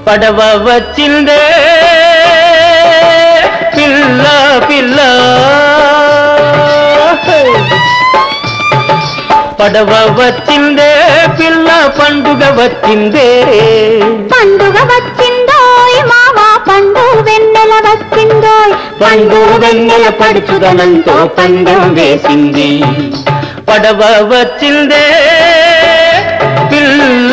పడవ వచ్చిందే పిల్ల పిల్ల పడవ వచ్చిందే పిల్ల పండుగ వచ్చిందే పండుగ వచ్చిందోయ్ మావా పండు వెన్నెల వచ్చిందోయ్ పండు వెన్నెల పడుచుదనంతో పందెం వేసింది పడవ వచ్చిందే పిల్ల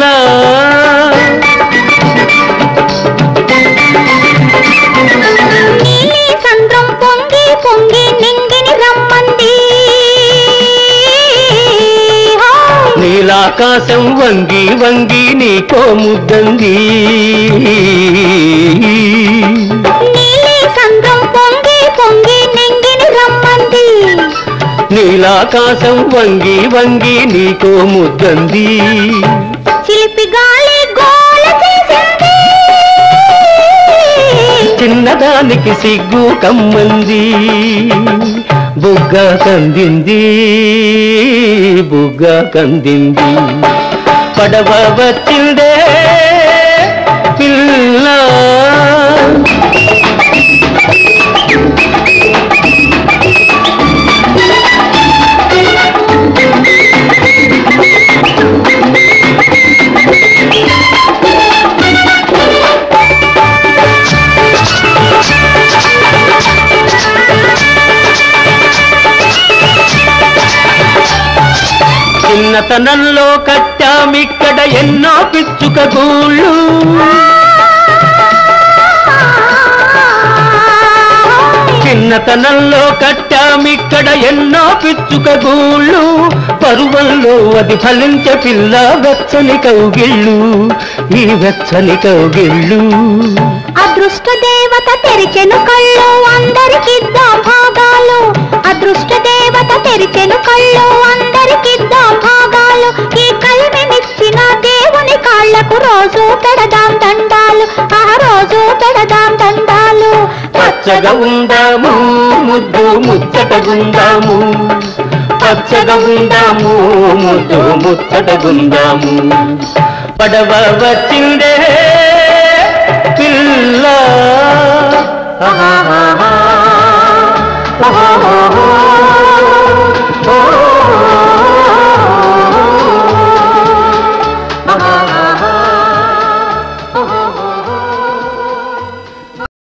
నీలి సంద్రం పొంగి పొంగి నింగిని రమ్మంది హాయ్. నీలాకాశం వంగి వంగి నీకో ముద్దంది నీలి సంద్రం పొంగి పొంగి నింగిని రమ్మంది నీలాకాశం వంగి వంగి నీకో ముద్దంది చిలిపి గాలి గోల చేసింది చిన్నదానికి సిగ్గు కమ్మంది బుగ్గ కందింది బుగ్గ కందింది పడవ వచ్చిందే పిల్ల చిన్నతనంలో కట్టామిక్కడ ఎన్నో పిచ్చుక గూళ్ళు చిన్నతనంలో కట్టామిక్కడ ఎన్నో పిచ్చుక గూళ్ళు పరువంలో అది ఫలించే పిల్ల వెచ్చని కౌగిళ్ళు ఈ వెచ్చని కౌగిళ్ళు అదృష్ట దేవత తెరిచెను కళ్ళు అందరికిద్దాం భాగాలు అదృష్ట దేవత తెరిచెను కళ్ళు అందరికిద్దాం భాగాలు ఈ కల్మినిచ్చిన దేవుని కాళ్ళకు రోజు పెడదాం దండాలు ఆ రోజు పెడదాం దండాలు పచ్చగా ఉందాము ముద్దు ముచ్చటగుందాము పచ్చగా ఉందాము ముద్దు ముచ్చటగుందాము పడవ వచ్చిందే పిల్ల ఆహాహాహా. ఆహాహాహా.